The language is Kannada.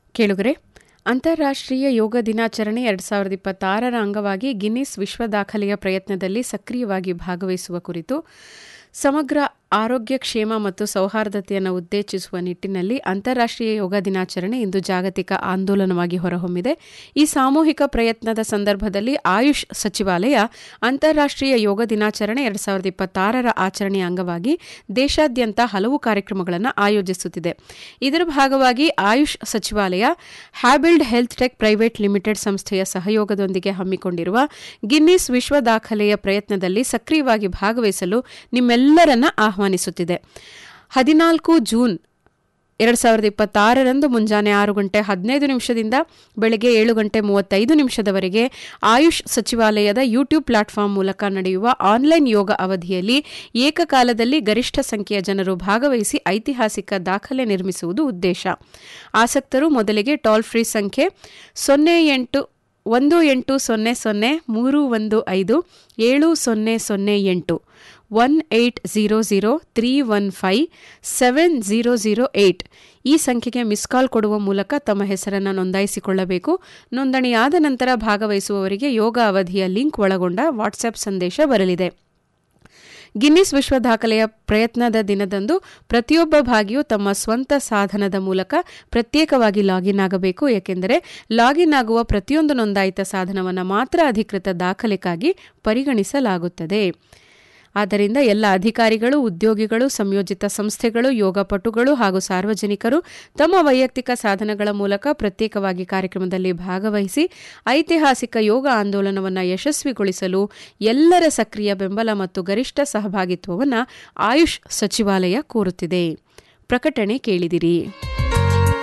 ಕೇಳುಗರೆ ಅಂತಾರಾಷ್ಟ್ರೀಯ ಯೋಗ ದಿನಾಚರಣೆ ಎರಡು ಸಾವಿರದ ಇಪ್ಪತ್ತಾರರ ಅಂಗವಾಗಿ ಗಿನ್ನಿಸ್ ವಿಶ್ವ ದಾಖಲೆಯ ಪ್ರಯತ್ನದಲ್ಲಿ ಸಕ್ರಿಯವಾಗಿ ಭಾಗವಹಿಸುವ ಕುರಿತು ಸಮಗ್ರ ಆರೋಗ್ಯ ಕ್ಷೇಮ ಮತ್ತು ಸೌಹಾರ್ದತೆಯನ್ನು ಉತ್ತೇಜಿಸುವ ನಿಟ್ಟಿನಲ್ಲಿ ಅಂತಾರಾಷ್ಟ್ರೀಯ ಯೋಗ ದಿನಾಚರಣೆ ಇಂದು ಜಾಗತಿಕ ಆಂದೋಲನವಾಗಿ ಹೊರಹೊಮ್ಮಿದೆ ಈ ಸಾಮೂಹಿಕ ಪ್ರಯತ್ನದ ಸಂದರ್ಭದಲ್ಲಿ ಆಯುಷ್ ಸಚಿವಾಲಯ ಅಂತಾರಾಷ್ಟ್ರೀಯ ಯೋಗ ದಿನಾಚರಣೆ ಎರಡು ಸಾವಿರದ ಇಪ್ಪತ್ತಾರರ ಆಚರಣೆಯ ಅಂಗವಾಗಿ ದೇಶಾದ್ಯಂತ ಹಲವು ಕಾರ್ಯಕ್ರಮಗಳನ್ನು ಆಯೋಜಿಸುತ್ತಿದೆ ಇದರ ಭಾಗವಾಗಿ ಆಯುಷ್ ಸಚಿವಾಲಯ Habuild health tech private limited ಸಂಸ್ಥೆಯ ಸಹಯೋಗದೊಂದಿಗೆ ಹಮ್ಮಿಕೊಂಡಿರುವ ಗಿನ್ನಿಸ್ ವಿಶ್ವ ದಾಖಲೆಯ ಪ್ರಯತ್ನದಲ್ಲಿ ಸಕ್ರಿಯವಾಗಿ ಭಾಗವಹಿಸಲು ನಿಮ್ಮೆಲ್ಲರನ್ನ ಆಹ್ವಾನಿಸುತ್ತಿದೆ ಹದಿನಾಲ್ಕು ಜೂನ್ ಎರಡು ಸಾವಿರದ ಇಪ್ಪತ್ತಾರರಂದು ಮುಂಜಾನೆ ಆರು ಗಂಟೆ ಹದಿನೈದು ನಿಮಿಷದಿಂದ ಬೆಳಗ್ಗೆ ಏಳು ಗಂಟೆ ಮೂವತ್ತೈದು ನಿಮಿಷದವರೆಗೆ ಆಯುಷ್ ಸಚಿವಾಲಯದ ಯೂಟ್ಯೂಬ್ ಪ್ಲಾಟ್ಫಾರ್ಮ್ ಮೂಲಕ ನಡೆಯುವ ಆನ್ಲೈನ್ ಯೋಗ ಅವಧಿಯಲ್ಲಿ ಏಕಕಾಲದಲ್ಲಿ ಗರಿಷ್ಠ ಸಂಖ್ಯೆಯ ಜನರು ಭಾಗವಹಿಸಿ ಐತಿಹಾಸಿಕ ದಾಖಲೆ ನಿರ್ಮಿಸುವುದು ಉದ್ದೇಶ ಆಸಕ್ತರು ಮೊದಲಿಗೆ ಟೋಲ್ ಫ್ರೀ ಸಂಖ್ಯೆ ಸೊನ್ನೆ ಎಂಟು ಒಂದು ಎಂಟು ಸೊನ್ನೆ ಸೊನ್ನೆ ಮೂರು ಒಂದು ಐದು ಏಳು ಸೊನ್ನೆ ಸೊನ್ನೆ ಎಂಟು one eight zero zero three one five seven zero zero eight ಈ ಸಂಖ್ಯೆಗೆ ಮಿಸ್ ಕಾಲ್ ಕೊಡುವ ಮೂಲಕ ತಮ್ಮ ಹೆಸರನ್ನು ನೋಂದಾಯಿಸಿಕೊಳ್ಳಬೇಕು ನೋಂದಣಿಯಾದ ನಂತರ ಭಾಗವಹಿಸುವವರಿಗೆ ಯೋಗ ಅವಧಿಯ ಲಿಂಕ್ ಒಳಗೊಂಡ ವಾಟ್ಸ್ಆಪ್ ಸಂದೇಶ ಬರಲಿದೆ ಗಿನ್ನಿಸ್ ವಿಶ್ವ ದಾಖಲೆಯ ಪ್ರಯತ್ನದ ದಿನದಂದು ಪ್ರತಿಯೊಬ್ಬ ಭಾಗಿಯೂ ತಮ್ಮ ಸ್ವಂತ ಸಾಧನದ ಮೂಲಕ ಪ್ರತ್ಯೇಕವಾಗಿ ಲಾಗಿನ್ ಆಗಬೇಕು ಏಕೆಂದರೆ ಲಾಗಿನ್ ಆಗುವ ಪ್ರತಿಯೊಂದು ನೋಂದಾಯಿತ ಸಾಧನವನ್ನು ಮಾತ್ರ ಅಧಿಕೃತ ದಾಖಲೆಗಾಗಿ ಪರಿಗಣಿಸಲಾಗುತ್ತದೆ ಆದ್ದರಿಂದ ಎಲ್ಲ ಅಧಿಕಾರಿಗಳು ಉದ್ಯೋಗಿಗಳು ಸಂಯೋಜಿತ ಸಂಸ್ಥೆಗಳು ಯೋಗಪಟುಗಳು ಹಾಗೂ ಸಾರ್ವಜನಿಕರು ತಮ್ಮ ವೈಯಕ್ತಿಕ ಸಾಧನಗಳ ಮೂಲಕ ಪ್ರತ್ಯೇಕವಾಗಿ ಕಾರ್ಯಕ್ರಮದಲ್ಲಿ ಭಾಗವಹಿಸಿ ಐತಿಹಾಸಿಕ ಯೋಗ ಆಂದೋಲನವನ್ನು ಯಶಸ್ವಿಗೊಳಿಸಲು ಎಲ್ಲರ ಸಕ್ರಿಯ ಬೆಂಬಲ ಮತ್ತು ಗರಿಷ್ಠ ಸಹಭಾಗಿತ್ವವನ್ನು ಆಯುಷ್ ಸಚಿವಾಲಯ ಕೋರುತ್ತಿದೆ ಪ್ರಕಟಣೆ ಕೇಳಿದಿರಿ